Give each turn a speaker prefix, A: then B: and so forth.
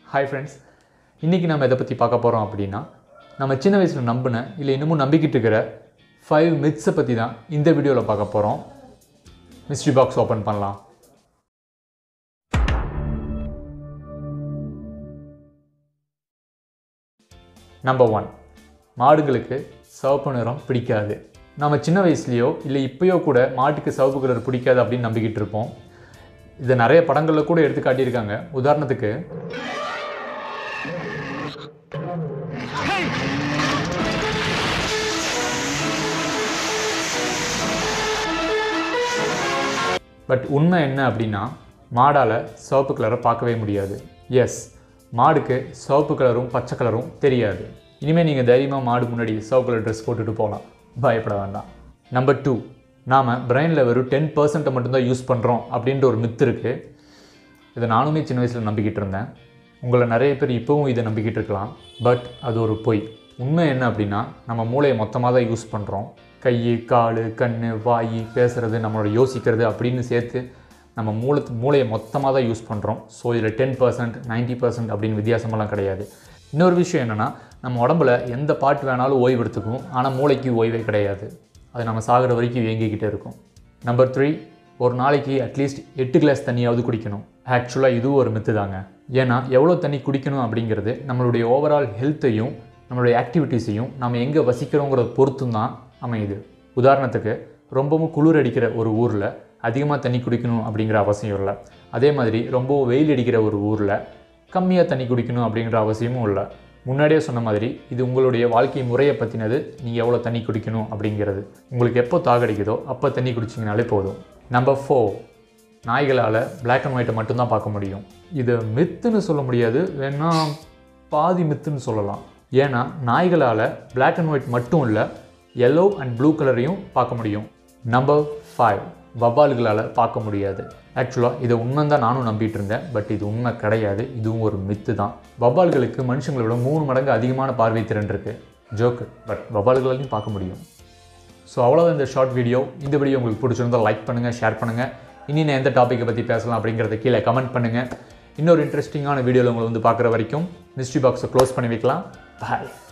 A: hi friends இன்றைக்கி நம்ம எதை பற்றி பார்க்க போகிறோம் அப்படின்னா நம்ம சின்ன வயசில் நம்பின இல்லை இன்னமும் நம்பிக்கிட்டு இருக்கிற ஃபைவ் மித்ஸை பற்றி தான் இந்த வீடியோவில் பார்க்க போகிறோம் மிஸ்ட்ரி பாக்ஸ் ஓப்பன் பண்ணலாம் நம்பர் ஒன் மாடுகளுக்கு சிவப்பு நிறம் பிடிக்காது நம்ம சின்ன வயசுலேயோ இல்லை இப்போயோ கூட மாட்டுக்கு சிவப்பு கலர் பிடிக்காது அப்படின்னு நம்பிக்கிட்டு இருப்போம் இதை நிறைய படங்களில் கூட எடுத்து காட்டியிருக்காங்க உதாரணத்துக்கு பட் உண்மை என்ன அப்படின்னா மாடால் சிவப்பு கலரை பார்க்கவே முடியாது எஸ் மாடுக்கு சிவப்பு கலரும் பச்சை கலரும் தெரியாது இனிமேல் நீங்கள் தைரியமாக மாடு முன்னாடி சிவப்பு கலர் ட்ரெஸ் போட்டுட்டு போகலாம் பயப்பட வேண்டாம் நம்பர் டூ நாம் பிரெயினில் வெறும் டென் பர்சன்ட்டை மட்டும்தான் யூஸ் பண்ணுறோம் அப்படின்ற ஒரு மித்து இருக்குது இதை நானுமே சின்ன வயசில் நம்பிக்கிட்டு இருந்தேன் உங்களை நிறைய பேர் இப்போவும் இதை நம்பிக்கிட்டு இருக்கலாம் பட் அது ஒரு பொய் உண்மை என்ன அப்படின்னா நம்ம மூளையை மொத்தமாக தான் யூஸ் பண்ணுறோம் கை கால் கண் வாய் பேசுகிறது நம்மளோட யோசிக்கிறது அப்படின்னு சேர்த்து நம்ம மூளை மூளையை மொத்தமாக தான் யூஸ் பண்ணுறோம் ஸோ இதில் டென் பர்சன்ட் நைன்ட்டி பர்சன்ட் அப்படின்னு வித்தியாசமெல்லாம் கிடையாது இன்னொரு விஷயம் என்னென்னா நம்ம உடம்புல எந்த பாட்டு வேணாலும் ஓய்வு எடுத்துக்கும் ஆனால் மூளைக்கு ஓய்வே கிடையாது அது நம்ம சாகிற வரைக்கும் இயங்கிக்கிட்டே இருக்கும் நம்பர் த்ரீ ஒரு நாளைக்கு அட்லீஸ்ட் எட்டு கிளாஸ் தண்ணியாவது குடிக்கணும் ஆக்சுவலாக இதுவும் ஒரு மித்து தாங்க ஏன்னா எவ்வளோ தண்ணி குடிக்கணும் அப்படிங்கிறது நம்மளுடைய ஓவரால் ஹெல்த்தையும் நம்மளுடைய ஆக்டிவிட்டீஸையும் நம்ம எங்கே வசிக்கிறோங்கிறத பொறுத்தும் தான் அமையுது உதாரணத்துக்கு ரொம்பவும் குளிர் அடிக்கிற ஒரு ஊரில் அதிகமாக தண்ணி குடிக்கணும் அப்படிங்கிற அவசியம் இல்லை அதே மாதிரி ரொம்ப வெயில் அடிக்கிற ஒரு ஊரில் கம்மியாக தண்ணி குடிக்கணும் அப்படிங்கிற அவசியமும் இல்லை முன்னாடியே சொன்ன மாதிரி இது உங்களுடைய வாழ்க்கை முறையை பற்றினது நீங்கள் எவ்வளோ தண்ணி குடிக்கணும் அப்படிங்கிறது உங்களுக்கு எப்போ தாகடிக்குதோ அப்போ தண்ணி குடிச்சிங்கனாலே போதும் நம்பர் ஃபோர் நாய்களால் Black அண்ட் ஒயிட்டை மட்டும்தான் பார்க்க முடியும் இது மித்துன்னு சொல்ல முடியாது வேணா பாதி மித்துன்னு சொல்லலாம் ஏன்னா நாய்களால் Black அண்ட் ஒயிட் மட்டும் இல்லை yellow அண்ட் ப்ளூ கலரையும் பார்க்க முடியும் நம்பர் ஃபைவ் வவ்வால்களால் பார்க்க முடியாது ஆக்சுவலாக இதை உண்மை தான் நானும் நம்பிட்டு இருந்தேன் பட் இது உண்மை கிடையாது இதுவும் ஒரு மித்து தான் வவ்வால்களுக்கு மனுஷங்களை விட மூணு மடங்கு அதிகமான பார்வை திறன் இருக்குது ஜோக்கு பட் வவ்வால்களாலையும் பார்க்க முடியும் ஸோ அவ்வளோதான் இந்த ஷார்ட் வீடியோ இந்த வீடியோ உங்களுக்கு பிடிச்சிருந்தால் லைக் பண்ணுங்கள் ஷேர் பண்ணுங்கள் இனி நான் எந்த டாப்பிக்கை பற்றி பேசலாம் அப்படிங்கிறத கீழே கமெண்ட் பண்ணுங்கள் இன்னொரு இன்ட்ரெஸ்டிங்கான வீடியோவில் உங்களை வந்து பார்க்குற வரைக்கும் மிஸ்ட்ரி பாக்ஸை க்ளோஸ் பண்ணி வைக்கலாம் பாய்